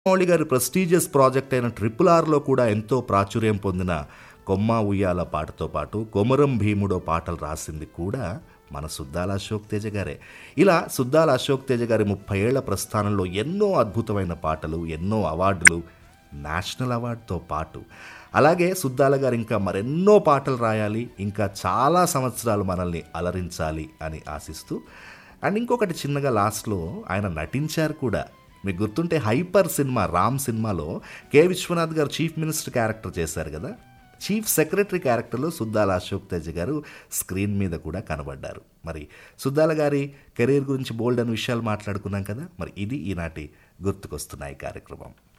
మౌళి గారి prestigious project అయిన triple ఆర్లో కూడా ఎంతో ప్రాచుర్యం పొందిన కొమ్మ ఉయ్యాల పాటతో పాటు కొమరం భీముడో పాటలు రాసింది కూడా మన సుద్దాల అశోక్ తేజ గారే ఇలా సుద్దాల అశోక్ తేజ గారి ముప్పై ఏళ్ల ప్రస్థానంలో ఎన్నో అద్భుతమైన పాటలు ఎన్నో అవార్డులు నేషనల్ అవార్డుతో పాటు అలాగే సుద్దాల గారు ఇంకా మరెన్నో పాటలు రాయాలి ఇంకా చాలా సంవత్సరాలు మనల్ని అలరించాలి అని ఆశిస్తూ అండ్ ఇంకొకటి చిన్నగా లాస్ట్లో ఆయన నటించారు కూడా మీకు గుర్తుంటే హైపర్ సినిమా రామ్ సినిమాలో కె విశ్వనాథ్ గారు చీఫ్ మినిస్టర్ క్యారెక్టర్ చేశారు కదా చీఫ్ సెక్రటరీ క్యారెక్టర్లో సుద్దాల అశోక్ తేజ్ గారు స్క్రీన్ మీద కూడా కనబడ్డారు మరి సుద్దాల గారి కెరీర్ గురించి బోల్డ్ అని విషయాలు మాట్లాడుకున్నాం కదా మరి ఇది ఈనాటి గుర్తుకొస్తున్నాయి కార్యక్రమం